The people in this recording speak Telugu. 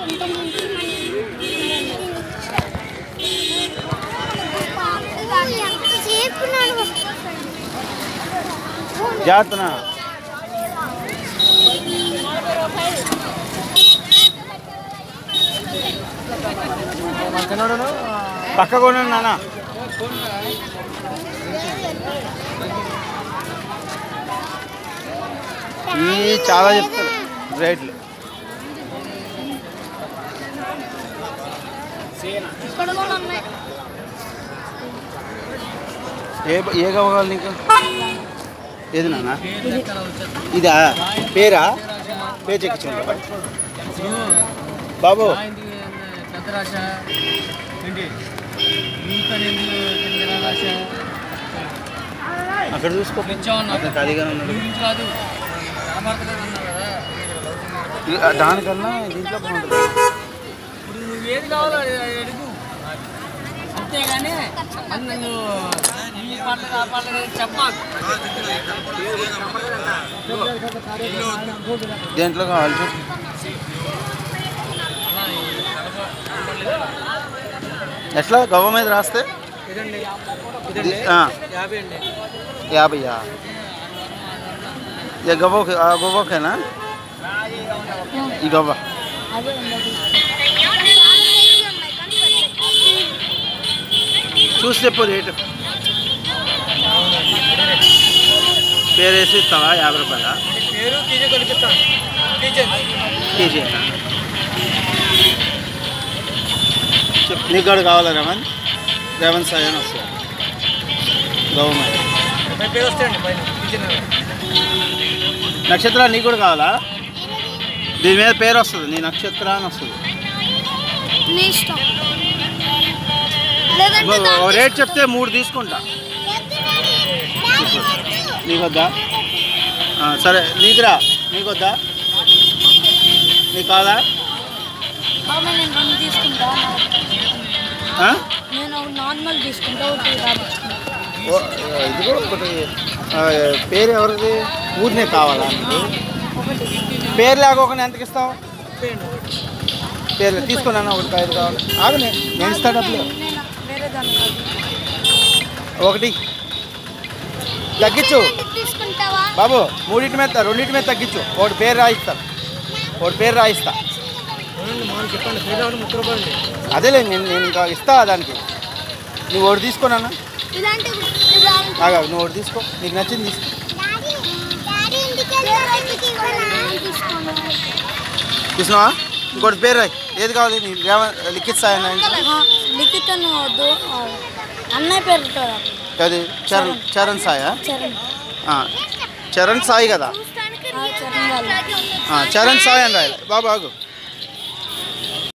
ఎంతసేపు నన్ను జాగ్రత్తనా పక్క కొనండి నాన్న ఈ చాలా చెప్తారు రేట్లు ఇక్కడ కూడా ఉన్నాయి ఏ ఏ కావాలి నీకు ఏది నాన్న ఇదా పేరా పేరు చెక్కించుకుంటా బాబు పెద్ద రాశ ఏంటి నీకనేది చిన్న రాశ అక్కడ చూసుకో పెంచామన్నా అక్కడ ఖాళీగానే ఉన్నాడు గురించి కాదు కనబడతలేదు అన్నావు కదా ఇ- దానికన్నా దీంట్లో బాగుంటుంది ఇప్పుడు నువ్వు ఏది కావాలో అది అడుగు అంతేగాని అది నన్ను ఈ పాటలు ఆ పాటలు చెప్పాలి దేంట్లో కావాలి చెప్పు ఎట్లా గవ్వ మీద రాస్తే ఇదండి ఇది- ఆ, యాభై అండి యాభైయా ఇక గవ్వ ఓకే- ఆ గవ్వ ఓకేనా ఈ గవ్వ చూసి చెప్పు రేటు పేరు వేసి ఇస్తావా యాభై రూపాయల పేరు కేజీ కనిపిస్తాను కేజీ కేజీ చెప్పు నీకు కూడా కావాలా రేవన్ రేవన్ సాయి అని వస్తుంది గవర్నమెంట్ నా పేరు వస్తాయండి పైన కేజీ నక్షత్ర నీకు కూడా కావాలా దీని మీద పేరు వస్తుంది నీ నక్షత్ర అని వస్తుంది నీ ఇష్టం లేదంటే ఇగో, ఓ దాన్ని రేట్ చెప్తే మూడు తీసుకుంటా నీకు వద్దా ఆ, సరే నీకురా నీకు వద్దా నీకు కావాలా అవునా నేను రెండు తీసుకుంటా ఆ? నేను నార్మల్ తీసుకుంటా ఒకటి రాబట్టుకుంటా ఓ, ఇది కూడా ఒకటి ఆ, పేరు ఎవరిది ఊరినే కావాలా నీకు పేరు లేకోకుండా ఎంతకి ఇస్తావు పేరు తీసుకున్నాను ఒకటి ఐదు కావాలి ఆగు నేను నేను ఇస్తా డబ్బులు నేను వేరే దాన్ని ఒకటి తగ్గించు తీసుకుంటావా బాబు మూడింటి మీద రెండింటి మీద తగ్గించు ఒకటి పేరు రాయిస్తా ఒకటి పేరు రాయిస్తా మనం చెప్పండి పేరు ముప్పై రూపాయలు అదేలే నేను నేను ఇంకా ఇస్తా దానికి నువ్వు ఒకటి తీసుకున్నాను ఇలాంటి ఆగా నువ్వు ఒకటి తీసుకో నీకు నచ్చింది తీసుకో చూసినావా ఇంకోటి పేరు రాయి ఏది కావాలి నీ రేవ లిఖిత్ సాయి లిఖిత్ అని వద్దు ఆ, అన్నయ్య పేరు పెట్టారు అది చరణ్ చరణ్ సాయా చరణ్ ఆ, చరణ్ సాయి కదా ఆ, చరణ్ వాళ్ళు ఆ, చరణ్ సాయి అని రాయాలి బాబు ఆగు